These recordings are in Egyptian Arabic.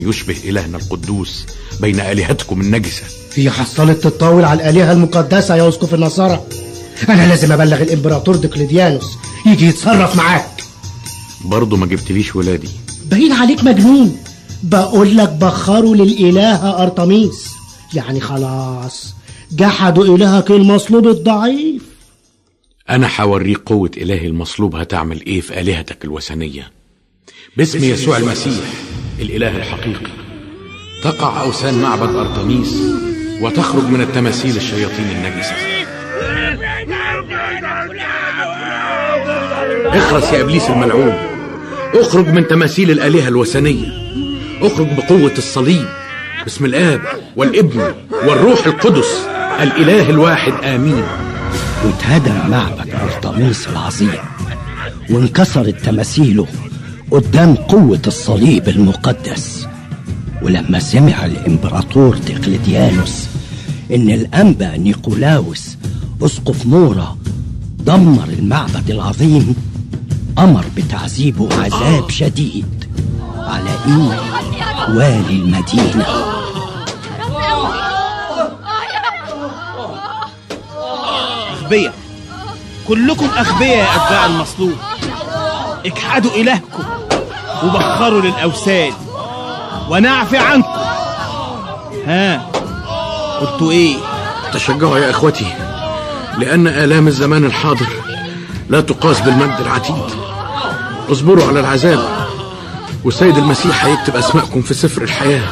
يشبه إلهنا القدوس بين آلهتكم النجسة هي حصلت تتطاول على الآلهة المقدسة يا أسقف النصارى أنا لازم أبلغ الإمبراطور ديكليديانوس يجي يتصرف معاك برضه ما جبتليش ولادي باين عليك مجنون بقول لك بخروا للإلهة أرطميس يعني خلاص جحدوا إلهك المصلوب الضعيف أنا حوريك قوة إلهي المصلوب هتعمل إيه في آلهتك الوثنية باسم يسوع المسيح الإله الحقيقي تقع أوثان معبد أرطميس وتخرج من التماثيل الشياطين النجسة اخرس يا إبليس الملعون اخرج من تماثيل الآلهة الوثنية اخرج بقوة الصليب باسم الآب والابن والروح القدس الإله الواحد آمين واتهدم معبد أرطميس العظيم وانكسرت تماثيله قدام قوة الصليب المقدس ولما سمع الإمبراطور ديقلديانوس إن الأنبا نيقولاوس أسقف نورا دمر المعبد العظيم أمر بتعذيبه عذاب شديد على إيد والي المدينة أغبياء كلكم أغبياء يا أتباع المصلوب اجحدوا إلهكم وبخروا للأوثان ونعفي عنكم ها قلتوا إيه تشجعوا يا إخوتي لأن آلام الزمان الحاضر لا تقاس بالمجد العتيد اصبروا على العذاب والسيد المسيح هيكتب أسماءكم في سفر الحياة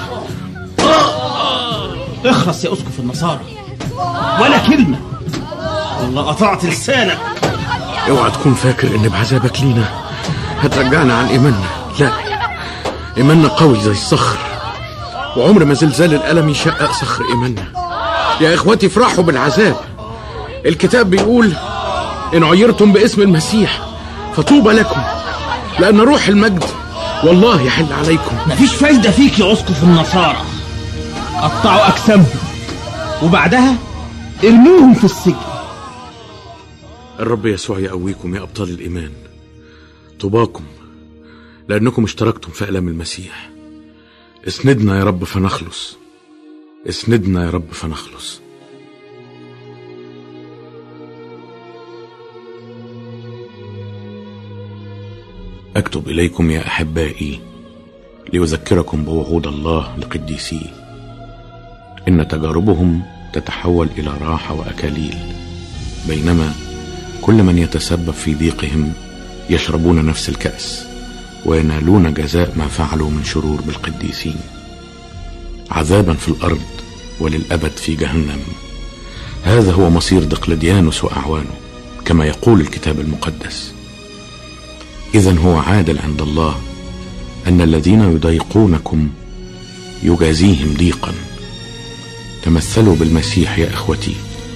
اخرس يا أسقف النصارى ولا كلمة والله قطعت لسانك اوعى تكون فاكر ان بعذابك لينا هترجعنا عن ايماننا لا ايماننا قوي زي الصخر وعمر ما زلزال الالم يشقق صخر ايماننا يا اخوتي افرحوا بالعذاب الكتاب بيقول ان عيرتم باسم المسيح فطوبى لكم لان روح المجد والله يحل عليكم مفيش فايدة فيك يا أسقف النصارى قطعوا أجسامهم وبعدها ارموهم في السجن الرب يسوع يقويكم يا ابطال الايمان طوباكم لانكم اشتركتم في الام المسيح اسندنا يا رب فنخلص اسندنا يا رب فنخلص اكتب اليكم يا احبائي ليذكركم بوعود الله لقديسيه ان تجاربهم تتحول الى راحه واكاليل بينما كل من يتسبب في ضيقهم يشربون نفس الكاس وينالون جزاء ما فعلوا من شرور بالقديسين عذابا في الارض وللابد في جهنم هذا هو مصير دقلديانوس واعوانه كما يقول الكتاب المقدس اذا هو عادل عند الله ان الذين يضايقونكم يجازيهم ضيقا تمثلوا بالمسيح يا اخوتي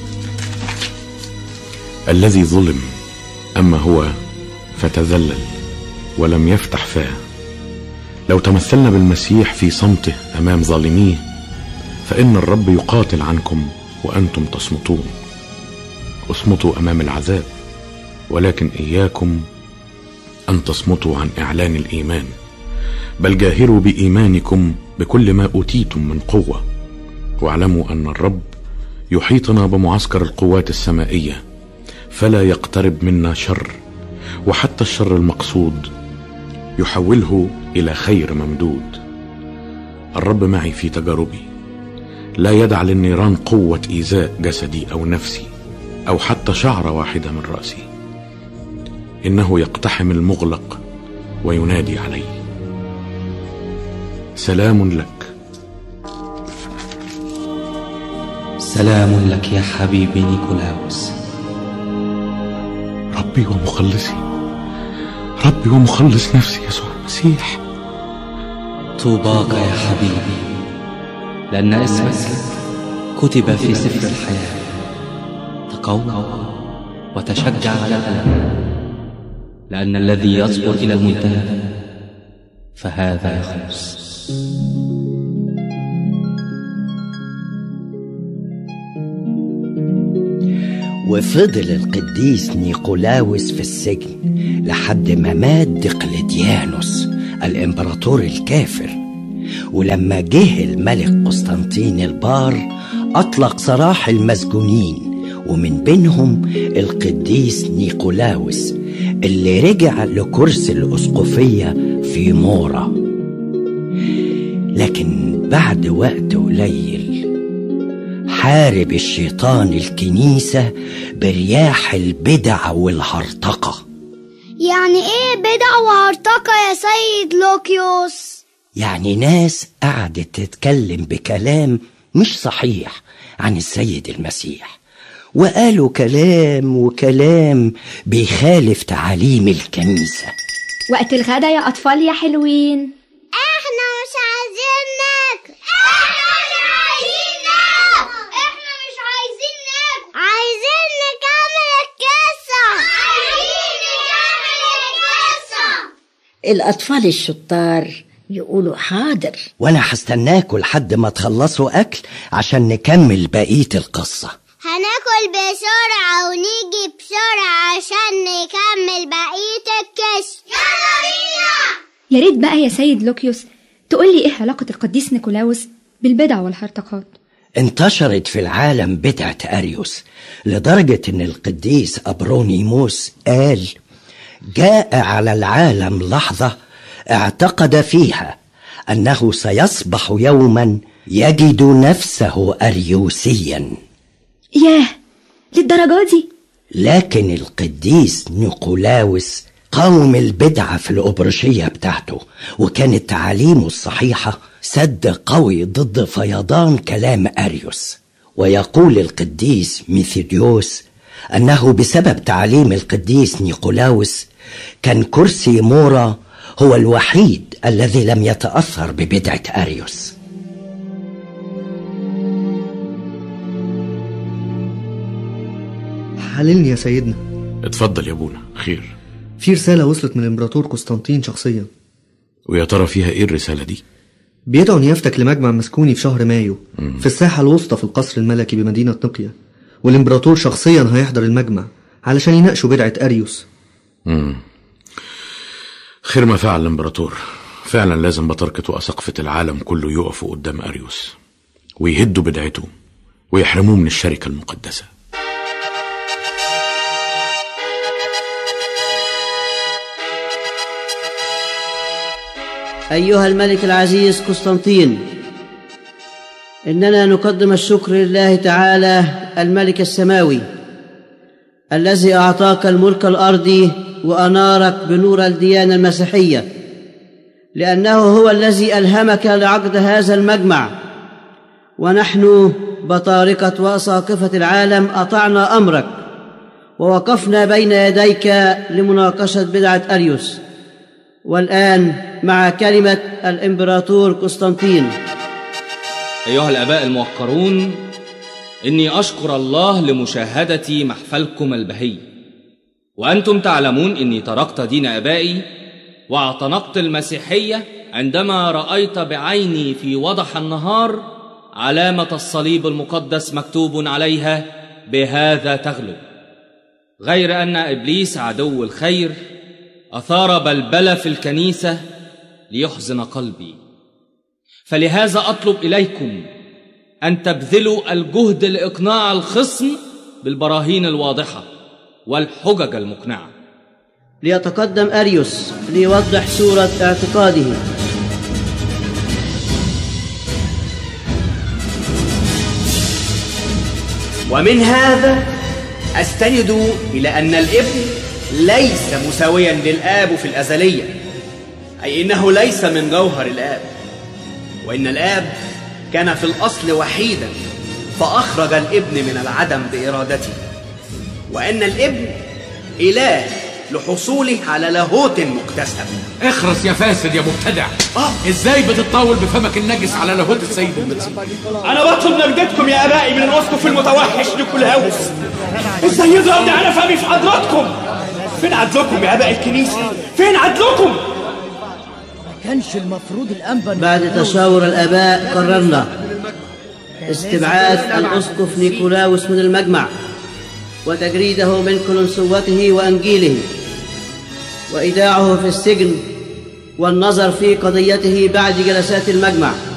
الذي ظلم اما هو فتذلل ولم يفتح فاه لو تمثلنا بالمسيح في صمته امام ظالميه فان الرب يقاتل عنكم وانتم تصمتون اصمتوا امام العذاب ولكن اياكم ان تصمتوا عن اعلان الايمان بل جاهروا بايمانكم بكل ما اوتيتم من قوه واعلموا ان الرب يحيطنا بمعسكر القوات السمائيه فلا يقترب منا شر وحتى الشر المقصود يحوله الى خير ممدود الرب معي في تجاربي لا يدع للنيران قوه ايذاء جسدي او نفسي او حتى شعره واحده من راسي انه يقتحم المغلق وينادي علي سلام لك سلام لك يا حبيبي نيكولاوس ربي ومخلصي ربي ومخلص نفسي يسوع المسيح طوباك يا حبيبي لأن اسمك كتب في سفر الحياة تقوى وتشجع على الألم لأن الذي يصبر إلى المنتهى فهذا يخلص وفضل القديس نيقولاوس في السجن لحد ما مات دقلديانوس الإمبراطور الكافر ولما جه الملك قسطنطين البار أطلق سراح المسجونين ومن بينهم القديس نيقولاوس اللي رجع لكرسي الأسقفية في مورا لكن بعد وقت قليل حارب الشيطان الكنيسة برياح البدع والهرطقة يعني ايه بدع وهرطقة يا سيد لوكيوس يعني ناس قعدت تتكلم بكلام مش صحيح عن السيد المسيح وقالوا كلام وكلام بيخالف تعاليم الكنيسة وقت الغدا يا أطفال يا حلوين احنا مش عايزين ناكل احنا مش عايزين ناكل احنا مش عايزين ناكل عايزين نكمل القصة عايزين نكمل القصة الأطفال الشطار يقولوا حاضر وأنا هستناكوا لحد ما تخلصوا أكل عشان نكمل بقية القصة هناكل بسرعة ونيجي بسرعة عشان نكمل بقية القصة يلا بينا يا ريت بقى يا سيد لوكيوس تقول لي إيه علاقة القديس نيكولاوس بالبدع والهرطقات انتشرت في العالم بدعة أريوس لدرجة إن القديس أبرونيموس قال جاء على العالم لحظة اعتقد فيها أنه سيصبح يوما يجد نفسه أريوسيا ياه للدرجة دي لكن القديس نيقولاوس قاوم البدعة في الأبرشية بتاعته وكانت تعاليمه الصحيحة سد قوي ضد فيضان كلام أريوس ويقول القديس ميثيديوس أنه بسبب تعليم القديس نيقولاوس كان كرسي مورا هو الوحيد الذي لم يتأثر ببدعة أريوس حللني يا سيدنا اتفضل يا ابونا خير في رسالة وصلت من الإمبراطور قسطنطين شخصيا ويا ترى فيها ايه الرسالة دي بيدعو نيافتك لمجمع مسكوني في شهر مايو في الساحة الوسطى في القصر الملكي بمدينة نقيا والإمبراطور شخصيا هيحضر المجمع علشان يناقشوا بدعة أريوس مم. خير ما فعل الامبراطور فعلا لازم بطركة وأسقفة العالم كله يقفوا قدام أريوس ويهدوا بدعته ويحرموه من الشركة المقدسة أيها الملك العزيز قسطنطين إننا نقدم الشكر لله تعالى الملك السماوي الذي أعطاك الملك الأرضي وأنارك بنور الديانة المسيحية لأنه هو الذي ألهمك لعقد هذا المجمع ونحن بطارقة وأساقفة العالم أطعنا أمرك ووقفنا بين يديك لمناقشة بدعة أريوس والآن مع كلمة الإمبراطور قسطنطين أيها الآباء الموقرون إني أشكر الله لمشاهدة محفلكم البهي وأنتم تعلمون إني تركت دين آبائي واعتنقت المسيحية عندما رأيت بعيني في وضح النهار علامة الصليب المقدس مكتوب عليها بهذا تغلب غير أن إبليس عدو الخير أثار بلبلة في الكنيسة ليحزن قلبي فلهذا أطلب إليكم أن تبذلوا الجهد لإقناع الخصم بالبراهين الواضحة والحجج المقنعة ليتقدم أريوس ليوضح صورة اعتقاده ومن هذا أستند إلى أن الابن ليس مساويا للآب في الأزلية أي إنه ليس من جوهر الآب وإن الآب كان في الأصل وحيدا فأخرج الابن من العدم بإرادته وأن الابن إله لحصوله على لاهوت مكتسب اخرس يا فاسد يا مبتدع ازاي بتطاول بفمك النجس على لاهوت السيد المسيح أنا بطلب نجدتكم يا آبائي من الأسقف المتوحش نيكولاوس إزاي يضرب على فمي في حضراتكم فين عدلكم يا آباء الكنيسة فين عدلكم كانش المفروض الأنبا بعد تشاور الآباء قررنا استبعاد الأسقف نيكولاوس من المجمع وتجريده من كلنسوته وأنجيله وإيداعه في السجن والنظر في قضيته بعد جلسات المجمع